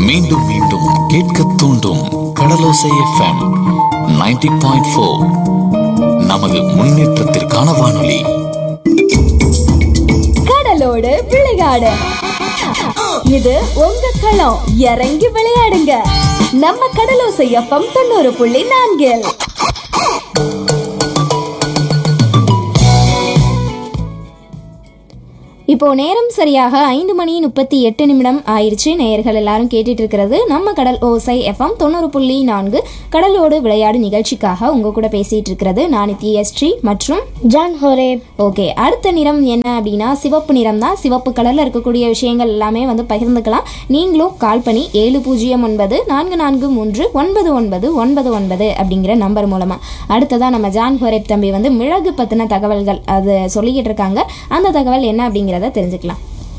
மீண்டும் மீண்டும் கேட்க தூண்டும் கடலோசை எஃப்எம் 90.4 பாயிண்ட் ஃபோர் நமது முன்னேற்றத்திற்கான வானொலி கடலோடு விளையாடு இது உங்க களம் இறங்கி விளையாடுங்க நம்ம கடலோசை எஃப்எம் தொண்ணூறு புள்ளி நான்கில் இப்போ நேரம் சரியாக ஐந்து மணி முப்பத்தி எட்டு நிமிடம் ஆயிடுச்சு நேயர்கள் எல்லாரும் கேட்டுட்டு இருக்கிறது நம்ம கடல் ஓசை எஃப்எம் தொண்ணூறு புள்ளி நான்கு கடலோடு விளையாடு நிகழ்ச்சிக்காக உங்க கூட பேசிட்டு இருக்கிறது நான் ஸ்ரீ மற்றும் ஜான் ஹோரே ஓகே அடுத்த நிறம் என்ன அப்படின்னா சிவப்பு நிறம் தான் சிவப்பு கலர்ல இருக்கக்கூடிய விஷயங்கள் எல்லாமே வந்து பகிர்ந்துக்கலாம் நீங்களும் கால் பண்ணி ஏழு பூஜ்ஜியம் ஒன்பது நான்கு நான்கு மூன்று ஒன்பது ஒன்பது ஒன்பது ஒன்பது அப்படிங்கிற நம்பர் மூலமா அடுத்ததா நம்ம ஜான் ஹோரேப் தம்பி வந்து மிளகு பத்தின தகவல்கள் அது சொல்லிக்கிட்டு இருக்காங்க அந்த தகவல் என்ன அப்படிங்கிறத தெரிஞ்சுக்கலாம்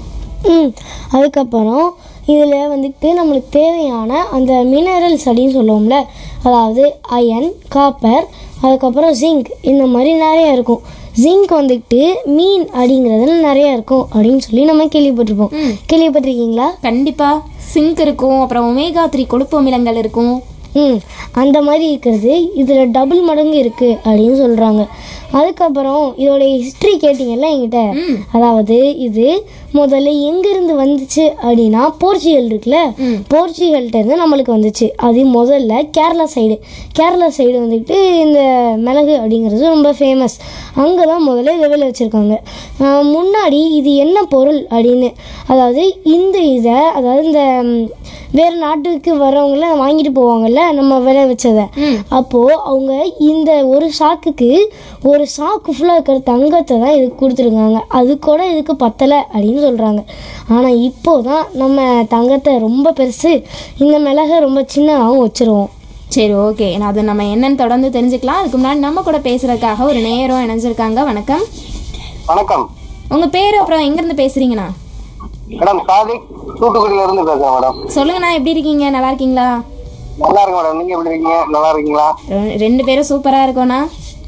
ம் அதுக்கப்புறம் இதில் வந்துட்டு நம்மளுக்கு தேவையான அந்த மினரல்ஸ் அப்படின்னு சொல்லுவோம்ல அதாவது அயன் காப்பர் அதுக்கப்புறம் ஜிங்க் இந்த மாதிரி நிறைய இருக்கும் ஜிங்க் வந்துட்டு மீன் அப்படிங்கிறதுல நிறைய இருக்கும் அப்படின்னு சொல்லி நம்ம கேள்விப்பட்டிருப்போம் கேள்விப்பட்டிருக்கீங்களா கண்டிப்பா சிங்க் இருக்கும் அப்புறம் ஒமேகா த்ரீ கொழுப்பு அமிலங்கள் இருக்கும் ம் அந்த மாதிரி இருக்கிறது இதில் டபுள் மடங்கு இருக்குது அப்படின்னு சொல்கிறாங்க அதுக்கப்புறம் இதோட ஹிஸ்ட்ரி கேட்டிங்கல்ல என்கிட்ட அதாவது இது முதல்ல எங்கேருந்து வந்துச்சு அப்படின்னா போர்ச்சுகல் இருக்குல்ல போர்ச்சுகல்கிட்ட இருந்து நம்மளுக்கு வந்துச்சு அது முதல்ல கேரளா சைடு கேரளா சைடு வந்துட்டு இந்த மிளகு அப்படிங்கிறது ரொம்ப ஃபேமஸ் அங்கே தான் முதல்ல இதை விளை வச்சுருக்காங்க முன்னாடி இது என்ன பொருள் அப்படின்னு அதாவது இந்த இதை அதாவது இந்த ம், வேறு நாட்டுக்கு வர்றவங்கள வாங்கிட்டு போவாங்கல்ல நம்ம விளை வச்சதை அப்போது அவங்க இந்த ஒரு சாக்குக்கு ஒரு சாக்கு ஃபுல்லாக இருக்கிற தங்கத்தை தான் இதுக்கு கொடுத்துருக்காங்க அது கூட இதுக்கு பத்தலை அப்படின்னு சொல்கிறாங்க ஆனால் இப்போ தான் நம்ம தங்கத்தை ரொம்ப பெருசு இந்த மிளகை ரொம்ப சின்னதாகவும் வச்சுருவோம் சரி ஓகே நான் அதை நம்ம என்னன்னு தொடர்ந்து தெரிஞ்சுக்கலாம் அதுக்கு முன்னாடி நம்ம கூட பேசுறதுக்காக ஒரு நேரம் இணைஞ்சிருக்காங்க வணக்கம் வணக்கம் உங்க பேர் அப்புறம் எங்கேருந்து பேசுறீங்கண்ணா மேடம் சாதிக் தூத்துக்குடியில இருந்து பேசுறேன் மேடம் சொல்லுங்கண்ணா எப்படி இருக்கீங்க நல்லா இருக்கீங்களா நல்லா இருக்கு மேடம் நீங்க எப்படி இருக்கீங்க நல்லா இருக்கீங்களா ரெ- ரெண்டு பேரும் சூப்பரா இருக்கோண்ணா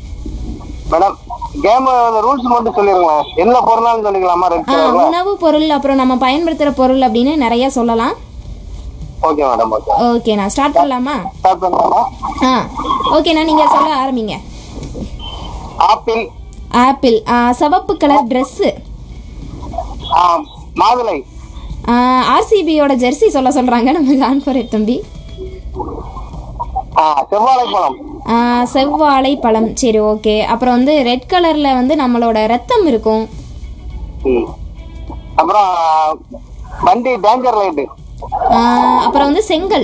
மேடம் கேம் ரூல்ஸ் மட்டும் சொல்லிருங்களேன் என்ன பொருளாலும் சொல்லிக்கலாமா ரெட் ஆ, கலர்ல உணவு பொருள் அப்புறம் நம்ம பயன்படுத்துகிற பொருள் அப்படின்னு நிறைய சொல்லலாம் ஓகே மேடம் ஓகே ஓகேண்ணா ஸ்டார்ட் பண்ணலாமா ஸ்டார்ட் பண்ணலாமா ஆ ஓகேண்ணா நீங்கள் சொல்ல ஆரம்பிங்க ஆப்பிள் ஆப்பிள் ஆ, சிவப்பு கலர் ட்ரெஸ்ஸு ஆ, மாதுளை ஆர்சிபியோட ஜெர்சி சொல்ல சொல்கிறாங்க நம்ம கான்ஃபரேட் தம்பி ஆ, செவ்வாழைப்பழம் ஆ, செவ்வாழை பழம் சரி ஓகே அப்புறம் வந்து ரெட் கலரில் வந்து நம்மளோட ரத்தம் இருக்கும் ம். அப்புறம் வண்டி டேஞ்சர் லைட்டு ஆ, அப்புறம் வந்து செங்கல்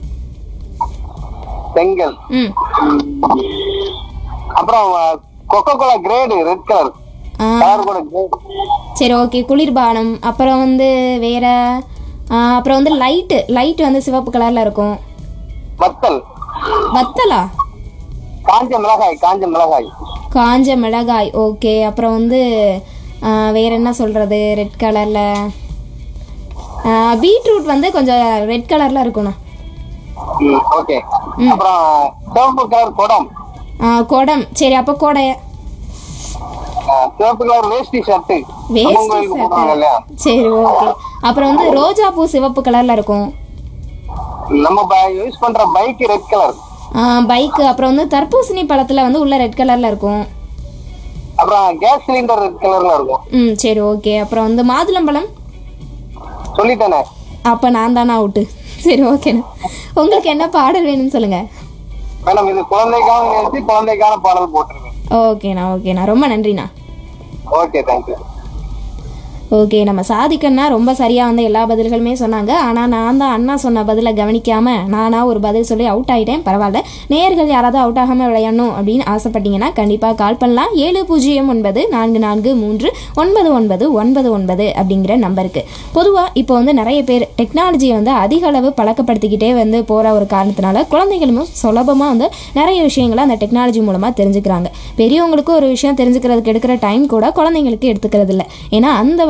செங்கல் ம் அப்புறம் Coca Cola grade red colour ஆ, கலர் கூட கிரேட் சரி ஓகே குளிர்பானம் அப்புறம் வந்து வேற ஆ, அப்புறம் வந்து லைட்டு லைட் வந்து சிவப்பு கலரில் இருக்கும் வத்தல் வத்தலா காஞ்ச மிளகாய் காஞ்ச மிளகாய் காஞ்ச மிளகாய் ஓகே அப்புறம் வந்து ஆ, வேற என்ன சொல்றது ரெட் கலர்ல பீட்ரூட் வந்து கொஞ்சம் ரெட் கலர்ல இருக்கணும் ம், ஓகே அப்புறம் சிவப்பு கலர் குடம் ஆ, குடம் சரி அப்போ கொடை ஆ, சிவப்பு கலர் வேஷ்டி ஷர்ட்டு வேஷ்டி கோயிலுக்கு போடுவாங்க இல்லையா சரி ஓகே அப்புறம் வந்து ரோஜா பூ சிவப்பு கலர்ல இருக்கும் நம்ம யூஸ் பண்ற பைக் ரெட் கலர் பைக்கு அப்புறம் வந்து தர்பூசணி பழத்துல வந்து உள்ள ரெட் கலர்ல இருக்கும் அப்புறம் கேஸ் சிலிண்டர் ரெட் கலர்ல இருக்கும் ம் சரி ஓகே அப்புறம் வந்து மாதுளம்பழம் சொல்லிட்டேனே அப்போ நான் தானே அவுட்டு சரி ஓகேண்ணா உங்களுக்கு என்ன பாடல் வேணும்னு சொல்லுங்க மேடம் இது குழந்தைக்கான நினைச்சு குழந்தைக்கான பாடல் போட்டிருக்கேன் ஓகேண்ணா ஓகேண்ணா ரொம்ப நன்றிண்ணா ஓகே தேங்க்யூ ஓகே நம்ம சாதிக்கன்னா ரொம்ப சரியாக வந்து எல்லா பதில்களுமே சொன்னாங்க ஆனால் நான் தான் அண்ணா சொன்ன பதிலை கவனிக்காம நானா ஒரு பதில் சொல்லி அவுட் ஆகிட்டேன் பரவாயில்ல நேயர்கள் யாராவது அவுட் ஆகாமல் விளையாடணும் அப்படின்னு ஆசைப்பட்டீங்கன்னா கண்டிப்பாக கால் பண்ணலாம் ஏழு பூஜ்ஜியம் ஒன்பது நான்கு நான்கு மூன்று ஒன்பது ஒன்பது ஒன்பது ஒன்பது அப்படிங்கிற நம்பருக்கு பொதுவாக இப்போ வந்து நிறைய பேர் டெக்னாலஜியை வந்து அதிக அளவு பழக்கப்படுத்திக்கிட்டே வந்து போகிற ஒரு காரணத்தினால குழந்தைகளும் சுலபமாக வந்து நிறைய விஷயங்களை அந்த டெக்னாலஜி மூலமாக தெரிஞ்சுக்கிறாங்க பெரியவங்களுக்கும் ஒரு விஷயம் தெரிஞ்சுக்கிறதுக்கு எடுக்கிற டைம் கூட குழந்தைங்களுக்கு எடுத்துக்கிறது இல்லை ஏன்னா அந்த வகையில்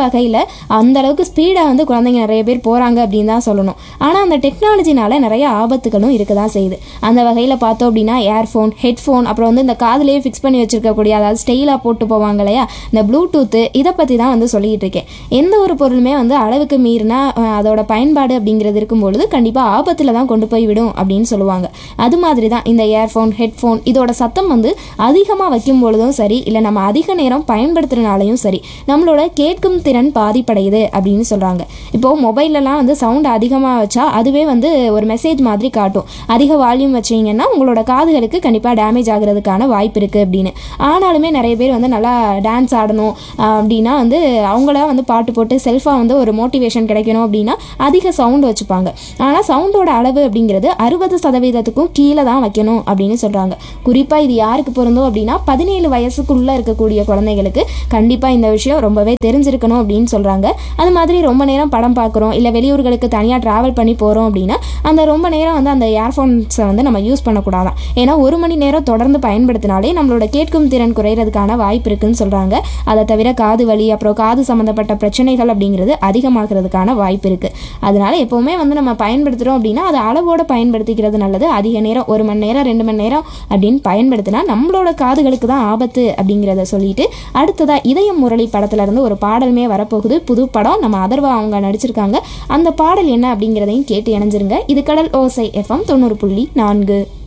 வகையில் அந்த அளவுக்கு ஸ்பீடாக வந்து குழந்தைங்க நிறைய பேர் போகிறாங்க அப்படின்னு தான் சொல்லணும் ஆனால் அந்த டெக்னாலஜினால நிறைய ஆபத்துகளும் இருக்க தான் செய்யுது அந்த வகையில் பார்த்தோம் அப்படின்னா ஏர்ஃபோன் ஹெட்ஃபோன் அப்புறம் வந்து இந்த காதுலேயே ஃபிக்ஸ் பண்ணி வச்சிருக்கக்கூடிய அதாவது ஸ்டெயிலாக போட்டு போவாங்க இல்லையா இந்த ப்ளூடூத்து இதை பற்றி தான் வந்து சொல்லிக்கிட்டு இருக்கேன் எந்த ஒரு பொருளுமே வந்து அளவுக்கு மீறினா அஹ், அதோட பயன்பாடு அப்படிங்கிறது இருக்கும்பொழுது கண்டிப்பாக ஆபத்தில் தான் கொண்டு போய் விடும் அப்படின்னு சொல்லுவாங்க அது மாதிரி தான் இந்த இயர்ஃபோன் ஹெட்ஃபோன் இதோட சத்தம் வந்து அதிகமாக வைக்கும் பொழுதும் சரி இல்லை நம்ம அதிக நேரம் பயன்படுத்துறதுனாலையும் சரி நம்மளோட கேட்கும் திறன் பாதிப்படையுது அப்படின்னு சொல்கிறாங்க இப்போது மொபைல்லலாம் வந்து சவுண்ட் அதிகமாக வச்சா அதுவே வந்து ஒரு மெசேஜ் மாதிரி காட்டும் அதிக வால்யூம் வச்சீங்கன்னா உங்களோட காதுகளுக்கு கண்டிப்பாக டேமேஜ் ஆகிறதுக்கான வாய்ப்பு இருக்குது அப்படின்னு ஆனாலுமே நிறைய பேர் வந்து நல்லா டான்ஸ் ஆடணும் ஆஹ் அப்படின்னா வந்து அவங்களா வந்து பாட்டு போட்டு செல்ஃபாக வந்து ஒரு மோட்டிவேஷன் கிடைக்கணும் அப்படின்னா அதிக சவுண்ட் வச்சுப்பாங்க ஆனால் சவுண்டோட அளவு அப்படிங்கிறது அறுபது சதவீதத்துக்கும் கீழே தான் வைக்கணும் அப்படின்னு சொல்கிறாங்க குறிப்பாக இது யாருக்கு பொருந்தும் அப்படின்னா பதினேழு வயசுக்குள்ளே இருக்கக்கூடிய குழந்தைகளுக்கு கண்டிப்பாக இந்த விஷயம் ரொம்பவே தெரிஞ்சிருக்கணும் அப்படின்னு சொல்கிறாங்க அது மாதிரி ரொம்ப நேரம் படம் பார்க்குறோம் இல்லை வெளியூர்களுக்கு தனியாக ட்ராவல் பண்ணி போகிறோம் அப்படின்னா அந்த ரொம்ப நேரம் வந்து அந்த இயர்ஃபோன்ஸை வந்து நம்ம யூஸ் பண்ணக்கூடாதான் ஏன்னா ஒரு மணி நேரம் தொடர்ந்து பயன்படுத்தினாலே நம்மளோட கேட்கும் திறன் குறையிறதுக்கான வாய்ப்பு இருக்குன்னு சொல்கிறாங்க அதை தவிர காது வலி அப்புறம் காது சம்மந்தப்பட்ட பிரச்சனைகள் அப்படிங்கிறது அதிகமாகிறதுக்கான வாய்ப்பு இருக்குது அதனால எப்போவுமே வந்து நம்ம பயன்படுத்துகிறோம் அப்படின்னா அதை அளவோட பயன்படுத்திக்கிறது நல்லது அதிக நேரம் ஒரு மணி நேரம் ரெண்டு மணி நேரம் அப்படின்னு பயன்படுத்தினா நம்மளோட காதுகளுக்கு தான் ஆபத்து அப்படிங்கிறத சொல்லிட்டு அடுத்ததா இதயம் முரளி படத்துல இருந்து ஒரு பாடலுமே வரப்போகுது புது படம் நம்ம அதர்வா அவங்க நடிச்சிருக்காங்க அந்த பாடல் என்ன அப்படிங்கிறதையும் கேட்டு இணைஞ்சிருங்க இது கடல் ஓசை எஃப்எம் தொண்ணூறு புள்ளி நான்கு